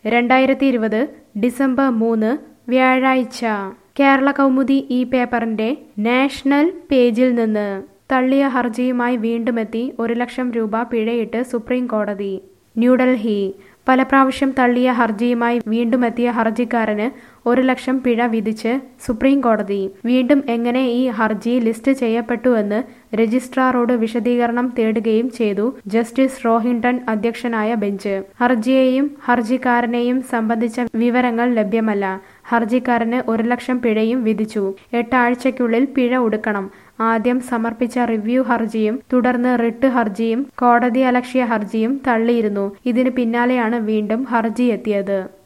രണ്ടായിരത്തി ഇരുപത് ഡിസംബർ മൂന്ന് വ്യാഴാഴ്ച കേരള കൗമുദി ഈ പേപ്പറിന്റെ നാഷണൽ പേജിൽ നിന്ന് തള്ളിയ ഹർജിയുമായി വീണ്ടുമെത്തി ഒരു ലക്ഷം രൂപ പിഴയിട്ട് സുപ്രീം കോടതി ന്യൂഡൽഹി പല പ്രാവശ്യം തള്ളിയ ഹർജിയുമായി വീണ്ടുമെത്തിയ ഹർജിക്കാരന് ഒരു ലക്ഷം പിഴ വിധിച്ച് സുപ്രീം കോടതി വീണ്ടും എങ്ങനെ ഈ ഹർജി ലിസ്റ്റ് ചെയ്യപ്പെട്ടുവെന്ന് രജിസ്ട്രാറോട് വിശദീകരണം തേടുകയും ചെയ്തു ജസ്റ്റിസ് റോഹിൻടൺ അധ്യക്ഷനായ ബെഞ്ച് ഹർജിയെയും ഹർജിക്കാരനെയും സംബന്ധിച്ച വിവരങ്ങൾ ലഭ്യമല്ല ഹർജിക്കാരന് ഒരു ലക്ഷം പിഴയും വിധിച്ചു എട്ടാഴ്ചയ്ക്കുള്ളിൽ പിഴ ഒടുക്കണം ആദ്യം സമർപ്പിച്ച റിവ്യൂ ഹർജിയും തുടർന്ന് റിട്ട് ഹർജിയും കോടതി അലക്ഷ്യ ഹർജിയും തള്ളിയിരുന്നു ഇതിന് പിന്നാലെയാണ് വീണ്ടും ഹർജി എത്തിയത്